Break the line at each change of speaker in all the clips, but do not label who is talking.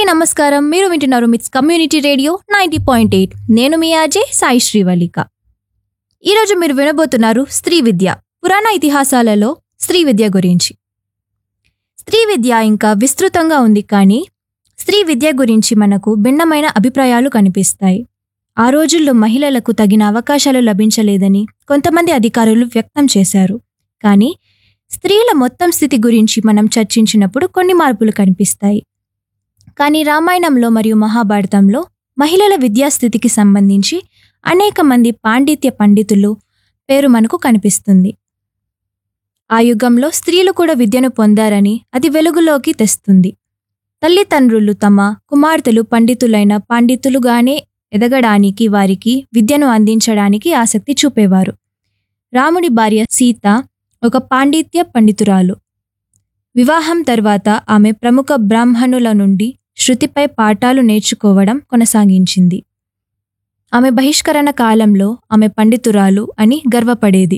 నమస్కారం మీరు వింటున్నారు MITS community radio ninety point eight నేను మీ ఆజే సాయి శ్రీవల్లిక ఈరోజు మీరు వినబోతున్నారు స్త్రీ విద్య పురాణ ఇతిహాసాలలో స్త్రీ విద్య గురించి స్త్రీ విద్య ఇంకా విస్తృతంగా ఉంది కానీ స్త్రీ విద్య గురించి మనకు భిన్నమైన అభిప్రాయాలు కనిపిస్తాయి ఆ రోజుల్లో మహిళలకు తగిన అవకాశాలు లభించలేదని కొంతమంది అధికారులు వ్యక్తం చేశారు కానీ స్త్రీల మొత్తం స్థితి గురించి మనం చర్చించినప్పుడు కొన్ని మార్పులు కనిపిస్తాయి కానీ రామాయణంలో మరియు మహాభారతంలో మహిళల విద్యాస్థితికి సంబంధించి అనేక మంది పాండిత్య పండితులు పేరు మనకు కనిపిస్తుంది ఆ యుగంలో స్త్రీలు కూడా విద్యను పొందారని అది వెలుగులోకి తెస్తుంది తల్లిదండ్రులు తమ కుమార్తెలు పండితులైన పండితులుగానే ఎదగడానికి వారికి విద్యను అందించడానికి ఆసక్తి చూపేవారు రాముడి భార్య సీత ఒక పాండిత్య పండితురాలు వివాహం తర్వాత ఆమె ప్రముఖ బ్రాహ్మణుల నుండి శృతిపై పాఠాలు నేర్చుకోవడం కొనసాగించింది ఆమె బహిష్కరణ కాలంలో ఆమె పండితురాలు అని గర్వపడేది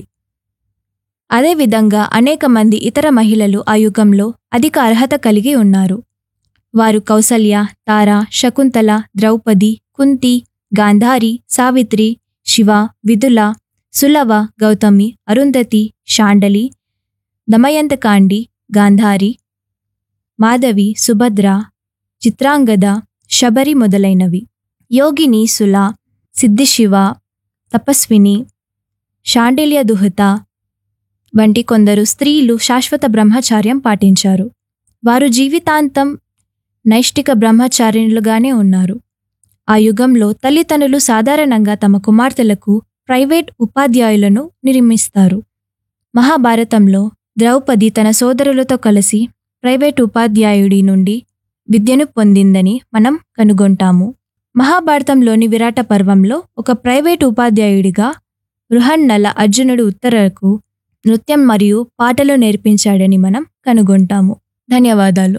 అదేవిధంగా అనేక మంది ఇతర మహిళలు ఆ యుగంలో అధిక అర్హత కలిగి ఉన్నారు వారు కౌసల్య తార శకుంతల ద్రౌపది కుంతి గాంధారి సావిత్రి శివ విదుల సులవ గౌతమి అరుంధతి శాండలి దమయంతకాండి గాంధారి మాధవి సుభద్ర చిత్రాంగద శబరి మొదలైనవి యోగిని సుల సిద్ధిశివ తపస్విని శాండిల్య దుహత వంటి కొందరు స్త్రీలు శాశ్వత బ్రహ్మచార్యం పాటించారు వారు జీవితాంతం నైష్టిక బ్రహ్మచారిణులుగానే ఉన్నారు ఆ యుగంలో తల్లిదండ్రులు సాధారణంగా తమ కుమార్తెలకు ప్రైవేట్ ఉపాధ్యాయులను నిర్మిస్తారు మహాభారతంలో ద్రౌపది తన సోదరులతో కలిసి ప్రైవేట్ ఉపాధ్యాయుడి నుండి విద్యను పొందిందని మనం కనుగొంటాము మహాభారతంలోని విరాట పర్వంలో ఒక ప్రైవేట్ ఉపాధ్యాయుడిగా బృహన్నల అర్జునుడు ఉత్తరకు నృత్యం మరియు పాటలు నేర్పించాడని మనం కనుగొంటాము ధన్యవాదాలు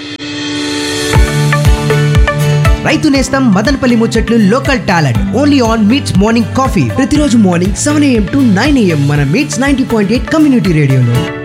రైతు నేస్తం మదనపల్లి ముచ్చట్లు local talent only on MITS morning coffee ప్రతిరోజు morning seven AM to nine AM మన MITS ninety point eight community రేడియోలో